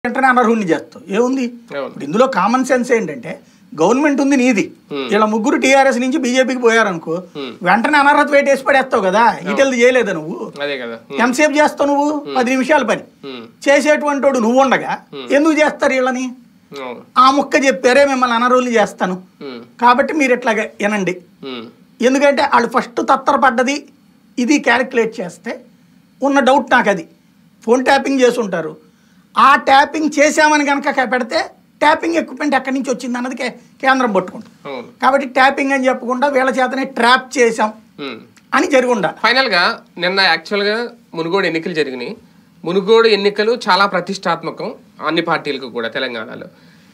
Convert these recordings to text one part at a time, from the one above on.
వెంటనే అనర్హుణ్ణి చేస్తావు ఏముంది అవును. ఇప్పుడు ఇందులో కామన్ సెన్స్ ఏంటంటే గవర్నమెంట్ ఉంది నీది ఇలా ముగ్గురు టీఆర్ఎస్ నుంచి బీజేపీకి పోయారనుకో వెంటనే అనర్హత వెయిట్ వేసి పడేస్తావు కదా ఇటెల్ది చేయలేదా నువ్వు అదే కదా ఉమ్, ఎంతసేపు చేస్తావు నువ్వు పది నిమిషాల పని ఉమ్, చేసేటువంటి వాడు నువ్వు ఉండగా ఎందుకు చేస్తారు వీళ్ళని అవును ఆ ముక్క చెప్పారే మిమ్మల్ని అనర్హులు చేస్తాను ఉమ్, కాబట్టి మీరు ఇట్లాగా వినండి ఉమ్, ఎందుకంటే వాళ్ళు ఫస్ట్ తత్తరపడ్డది ఇది క్యాలిక్యులేట్ చేస్తే ఉన్న డౌట్ నాకు అది ఫోన్ ట్యాపింగ్ చేసి ఉంటారు ఆ ట్యాపింగ్ చేసామని కనుక పెడితే ట్యాపింగ్ ఎక్విప్మెంట్ ఎక్కడి నుంచి వచ్చింది అన్నది కే- కేంద్రం పట్టుకుంటుంది అవును కాబట్టి ట్యాపింగ్ అని చెప్పకుండా వీళ్ళ చేతనే ట్రాప్ చేసాం ఉమ్. అని జరిగి ఉండాలి ఫైనల్ గా నిన్న యాక్చువల్ గా మునుగోడు ఎన్నికలు జరిగినాయి మునుగోడు ఎన్నికలు చాలా ప్రతిష్టాత్మకం అన్ని పార్టీలకు కూడా తెలంగాణలో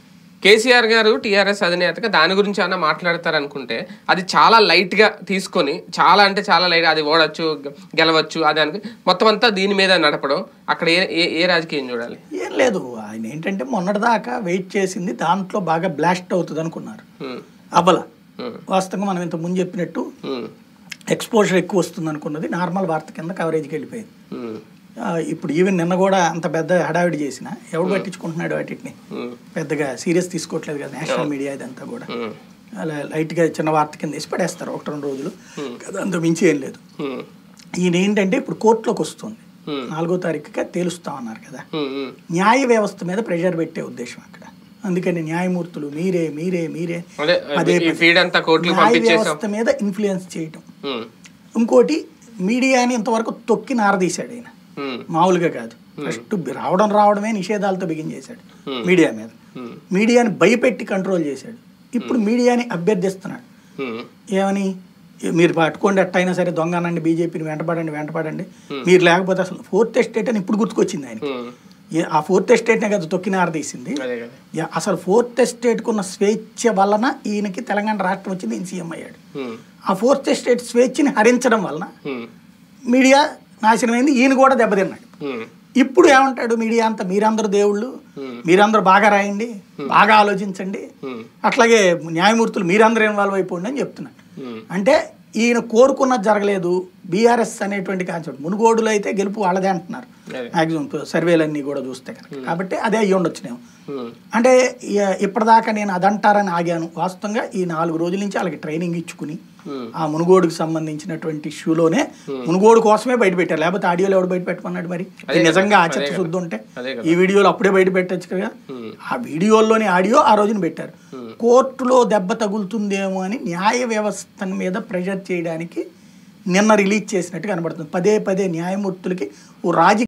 కేసీఆర్ గారు టీఆర్ఎస్ అధినేతగా దాని గురించి అన్న మాట్లాడతారు అనుకుంటే అది చాలా లైట్ గా తీసుకొని చాలా అంటే చాలా లైట్ అది ఓడచ్చు గె- గెలవచ్చు అది అనుకు మొత్తం అంతా దీని మీద నడపడం అక్కడ ఏ ఏ- ఏ రాజకీయం చూడాలి ఏం లేదు ఆయన ఏంటంటే మొన్నటిదాకా వెయిట్ చేసింది దాంట్లో బాగా బ్లాస్ట్ అవుతుంది అనుకున్నారు ఉమ్, అబల ఉమ్, వాస్తవంగా మనం ఇంత ముందు చెప్పినట్టు ఉమ్, ఎక్స్పోజర్ ఎక్కువ వస్తుంది అనుకున్నది నార్మల్ వార్త కింద కవరేజ్కి వెళ్ళిపోయింది ఉమ్, ఆ, ఇప్పుడు ఈవెన్ నిన్న కూడా అంత పెద్ద హడావిడి చేసిన ఎవడు పట్టించుకుంటున్నాడు వాటిని ఉమ్, పెద్దగా సీరియస్ తీసుకోవట్లేదు కదా నేషనల్ మీడియా ఇదంతా కూడా ఉమ్, అలా లైట్గా చిన్న వార్త కింద వేసి పడేస్తారు ఒకటి రెండు రోజులు కదా అంత మించి ఏం లేదు ఉమ్, ఈయన ఏంటంటే ఇప్పుడు కోర్టులోకి వస్తుంది Hmm. నాలుగో తారీఖుగా తేలుస్తామన్నారు కదా ఉమ్, ఉమ్, న్యాయ వ్యవస్థ మీద ప్రెషర్ పెట్టే ఉద్దేశం అక్కడ అందుకని న్యాయమూర్తులు మీరే మీరే మీరే అదే పదే ఈ పదే ఫీడ్ అంతా కోర్టులకు న్యాయ పంపించేసాం వ్యవస్థ మీద ఇన్ఫ్లుయెన్స్ చేయటం ఉమ్, ఇంకోటి మీడియాని ఇంతవరకు తొక్కి నారదీశాడు ఆయన ఉమ్, మామూలుగా కాదు ఫస్ట్ రావడం రావడమే నిషేధాలతో బిగిన్ చేశాడు Hmm. మీడియా మీద ఉమ్, మీడియాని భయపెట్టి కంట్రోల్ చేశాడు ఇప్పుడు మీడియాని అభ్యర్థిస్తున్నాడు ఉమ్, ఏమని మీరు పట్టుకోండి ఎట్టయినా సరే దొంగనండి బీజేపీని వెంటపడండి వెంటపడండి మీరు లేకపోతే అసలు ఫోర్త్ ఎస్టేట్ అని ఇప్పుడు గుర్తుకొచ్చింది ఆయన ఉమ్, ఆ ఫోర్త్ ఎస్టేట్నే కదా తొక్కి నారదీసింది అదే కదా యా, అసలు ఫోర్త్ ఎస్టేట్కు ఉన్న స్వేచ్ఛ వలన ఈయనకి తెలంగాణ రాష్ట్రం వచ్చింది ఈయన సీఎం అయ్యాడు ఉమ్, ఆ ఫోర్త్ ఎస్టేట్ స్వేచ్ఛని హరించడం వలన ఉమ్, మీడియా నాశనమైంది ఈయన కూడా దెబ్బతిన్నాడు ఉమ్, ఇప్పుడు ఏమంటాడు మీడియా అంతా మీరందరూ దేవుళ్ళు మీరందరూ బాగా రాయండి బాగా ఆలోచించండి ఉమ్, అట్లాగే న్యాయమూర్తులు మీరందరూ ఇన్వాల్వ్ అయిపోండి అని చెప్తున్నాడు ఉమ్, అంటే ఈయన కోరుకున్నది జరగలేదు బీఆర్ఎస్ అనేటువంటి కాన్సెప్ట్ మునుగోడులో అయితే గెలుపు వాళ్ళదే అంటున్నారు అదే. మ్యాక్సిమం సర్వేలన్నీ కూడా చూస్తే కనుక కాబట్టి అదే అయ్యి ఉండొచ్చునేమో ఉమ్, అంటే ఇ- ఇప్పటిదాకా నేను అదంటారని ఆగాను వాస్తవంగా ఈ నాలుగు రోజుల నుంచి వాళ్ళకి ట్రైనింగ్ ఇచ్చుకుని ఉమ్, ఆ మునుగోడుకు సంబంధించినటువంటి ఇష్యూలోనే మునుగోడు కోసమే బయట పెట్టారు లేకపోతే ఆడియోలో ఎవడు బయట పెట్టమన్నాడు మరి అదే ఇది నిజంగా ఆ కదా, చిత్త అదే శుద్ధి ఉంటే అదే కదా. ఈ వీడియోలో అప్పుడే బయట పెట్టచ్చు కదా ఉమ్, ఆ వీడియోల్లోని ఆడియో ఆ రోజున పెట్టారు కోర్టులో దెబ్బ తగులుతుందేమో అని న్యాయ వ్యవస్థ మీద ప్రెషర్ చేయడానికి నిన్న రిలీజ్ చేసినట్టు కనబడుతుంది పదే పదే న్యాయమూర్తులకి ఓ రాజకీయ